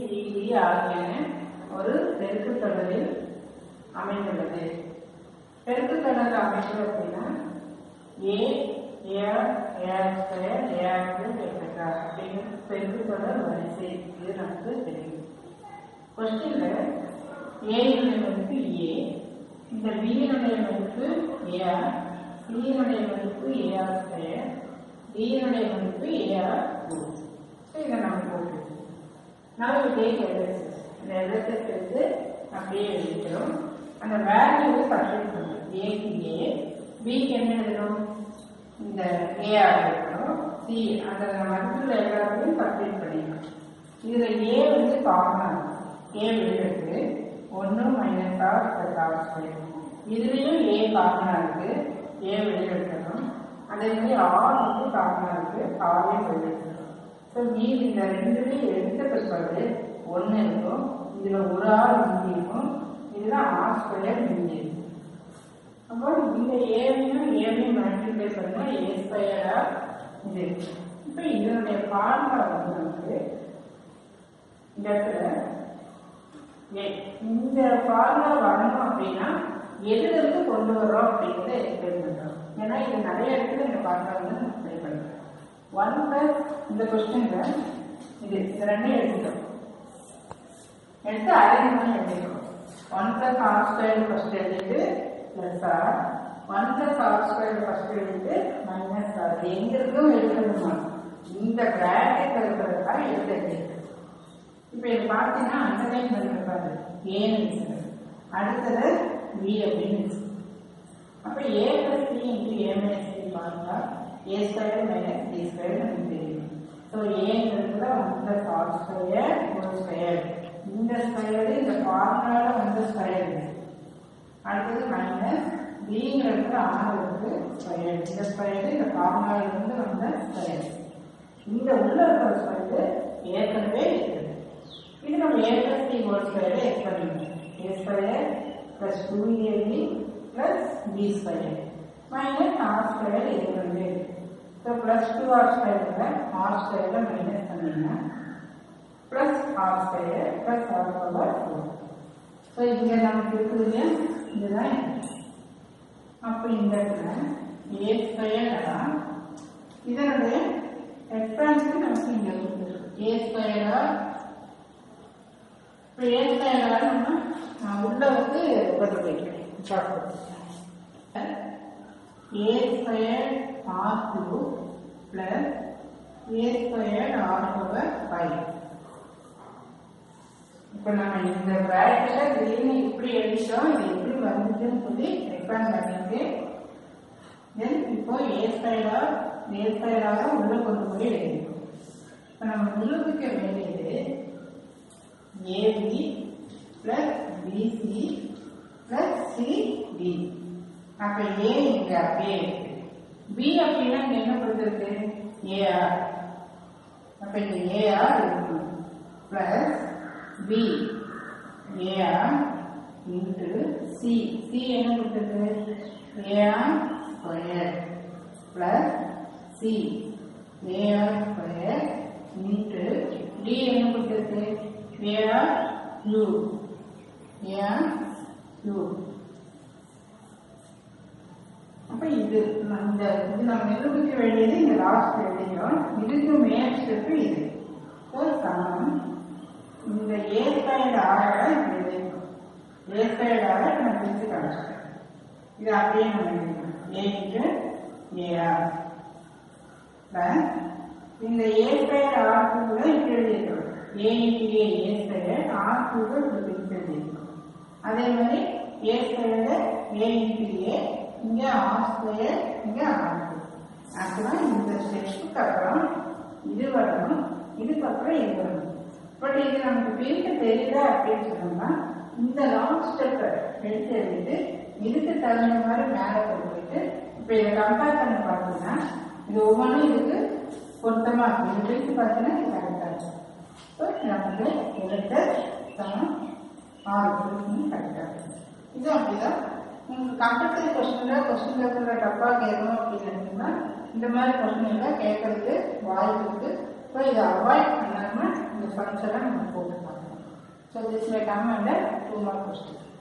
DD ஆகியன ஒரு பெருக்கு தொடரில் அமைந்துள்ளது பெருக்கு தொடர் அமைப்பு அப்படின்னா A A R A R square A R etcetera அப்படிங்கிற பெருக்கு தொடர் வரிசை இது நமக்கு தெரியும் கொஸ்டின்ல ஏனுடைய மதிப்பு ஏ இந்த பியினுடைய மதிப்பு ஏஆர் சியினுடைய மதிப்பு ஏஆர் ஸ்கொயர் டியினுடைய மதிப்பு ஏஆர் டூ ஸோ இதை நம்ம போட்டு now we take LHS இந்த LHS எடுத்து அப்படியே எழுதிக்கிறோம் அந்த வேல்யூவை சப்ஸ்டிட் பண்ணுறோம் ஏக்கு ஏ பிக்கு என்ன எழுதணும் இந்த ஏஆர் எழுதணும் சி அந்த மதிப்புல எல்லாத்தையும் சப்ஸ்டிட் பண்ணிக்கணும் இதுல ஏ வந்து காமன் ஏ வெளியிருக்கு ஒன்று minus R plus R square இதுலேயும் ஏ காமனாக இருக்கு ஏ வெளியெடுக்கணும் அதே மாதிரி ஆர் வந்து காமனாக இருக்கு ஆரையும் வெளியெடுக்கணும் ஸோ மீதி இந்த ரெண்டுலையும் எடுத்த பிற்பாடு ஒன்று இருக்கும் இதில் ஒரு ஆர் மிஞ்சி இருக்கும் இதில் ஆர் ஸ்கொயர் மிஞ்சி இருக்கும் அப்போ இந்த ஏவையும் ஏவையும் மல்டிப்ளை பண்ணால் ஏ ஸ்கொயரா இது இப்போ இதனுடைய ஃபார்முலா வந்து நமக்கு இந்த இடத்துல ஏ இந்த ஃபார்முலா வரணும் அப்படின்னா எதுல இருந்து கொண்டு வரோம் அப்படிங்கிறத எக்ஸ்பிளைன் பண்றோம் ஏன்னா இது நிறைய இடத்துல இந்த ஃபார்முலா வந்து நம்ம ட்ரை பண்றோம் ஒன் பிளஸ் இந்த கொஸ்டின்ல இது இந்த ரெண்டையும் எடுத்துட்டோம் எடுத்து அரேஞ்ச் பண்ணி எழுதிக்கிறோம் one plus R square first எழுதிட்டு plus R one plus R square first எழுதிட்டு மைனஸ் ஆர் எங்க இருக்கும் எழுதணுமா இந்த பிராக்கெட் இருக்கிறது தான் எழுதி இப்போ இது பார்த்தீங்கன்னா அண்டர்லைன் பண்ணிருப்பாரு ஏன்னு வச்சுருக்காரு அடுத்தது பி அப்படின்னு வச்சுருக்காரு அப்போ A plus C into A minus C பார்த்தா A square minus D square நமக்கு தெரியும் ஸோ ஏங்கிறதுல ஒன் பிளஸ் ஆர் ஸ்கொயர் ஒரு ஸ்கொயர் இந்த ஸ்கொயர் இந்த ஃபார்முலால வந்து ஸ்கொயர் அடுத்தது மைனஸ் பிங்கிறதுல ஆறு வந்து ஸ்கொயர் இந்த ஸ்கொயர் இந்த ஃபார்முலால இருந்து வந்த ஸ்கொயர் இந்த உள்ள இருக்கிற ஸ்கொயர் ஏற்கனவே இருக்குது இது நம்ம ஏ பிளஸ் டி ஹோல் ஸ்கொயரை எக்ஸ் பண்ணிக்கணும் A square plus two A B plus B square minus R square ஏற்கனவே ஸோ பிளஸ் டூ ஆர் ஸ்கொயரில் ஆர் ஸ்கொயரில் மைனஸ் பண்ணிங்கன்னா plus R square plus R power four so இங்கே நமக்கு இருக்குது இதுதான் அப்போ இந்த இடத்துல ஏ ஸ்கொயரா இதனுடைய எக்ஸ்பான்ஷன் நமக்கு இங்கே கொடுத்துருக்கு ஏ ஸ்கொயரா இப்போ ஏ ஸ்கொயரா நம்ம அஹ், உள்ள வந்து கொண்டு போய்க்கிறேன் A square R two plus A square R power five இப்போ நம்ம இந்த பிராக்கெட்ல திடீர்னு இப்படி எழுதிட்டோம் இது எப்படி வந்துச்சுன்னு சொல்லி எக்ஸ்பேண்ட் பண்ணிட்டு தென் இப்போ ஏ ஸ்கொயரா ஏ ஸ்கொயராக உள்ள கொண்டு போய் எழுதிக்கணும் இப்போ நம்ம நிரூபிக்க வேண்டியது A B plus B C plus C D அப்ப ஏ இங்க அப்படியே இருக்கு பி அப்படின்னா இங்க என்ன கொடுத்துருக்கு ஏஆர் அப்ப இங்க ஏஆர் இருக்கணும் plus B A R into C C என்ன கொடுத்துருக்கு A R square plus C A R square into D என்ன கொடுத்துருக்கு ஏஆர் யூ ஏஆர் யூ அப்ப இது இந்த இது நம்ம நிரூபிக்க வேண்டியது இந்த லாஸ்ட் எழுதிக்கிறோம் இதுக்கு மேல் ஸ்டெப் இது ஒரு சமம் இந்த ஏ ஸ்கொயர்டு ஆரை இப்படி எழுதிக்கணும் ஏ ஸ்கொயர்டு ஆரை நான் பிரித்து காமிச்சிட்டேன் இது அப்படியே நம்ம எழுதிக்கணும் ஏ இன்ட்டு ஏஆர் பிளஸ் இந்த ஏ ஸ்கொயர் ஆர் டூ இப்படி எழுதிக்கிறோம் A into A A square R two இப்படி பிரித்து எழுதிக்கிறோம் அதே மாதிரி ஏ ஸ்கொயர்டு ஏ இன்ட்டு ஏ இங்க ஆர் ஸ்கொயர் இங்க ஆர் டூ ஆக்சுவலாக இந்த ஸ்டெப்ஸுக்கு அப்புறம் இது வரணும் இதுக்கப்புறம் இது வரணும் பட் இது நமக்கு பிரிக்க தெரியல அப்படின்னு சொன்னோம்னா இந்த லாங் ஸ்டெப்பை எடுத்து எழுதிட்டு இதுக்கு தகுந்த மாதிரி மேலே கொண்டு போயிட்டு இப்போ இதை கம்பேர் பண்ணி பார்த்தீங்கன்னா இது ஒவ்வொன்றும் இதுக்கு பொருத்தமாக இருக்கும் இது பிரித்து பார்த்தீங்கன்னா இது கரெக்டாக இருக்கும் ஸோ நமக்கு எடுத்த சமம் ஆறு பொருத்தமும் கரெக்டாக இருக்கும் இது அப்படிதான் உங்களுக்கு கம்பல்சரி கொஸ்டினில் கொஸ்டின் பேப்பரில் டப்பாக கேட்கணும் அப்படின்னு நினைச்சீங்கன்னா இந்த மாதிரி கொஸ்டின் எல்லாம் கேட்கறதுக்கு வாய்ப்பு இருக்கு இப்போ இதை அவாய்ட் பண்ணாமல் இந்த ஃபங்க்ஷனை நம்ம போட்டு பார்க்கணும் so this may come under two mark question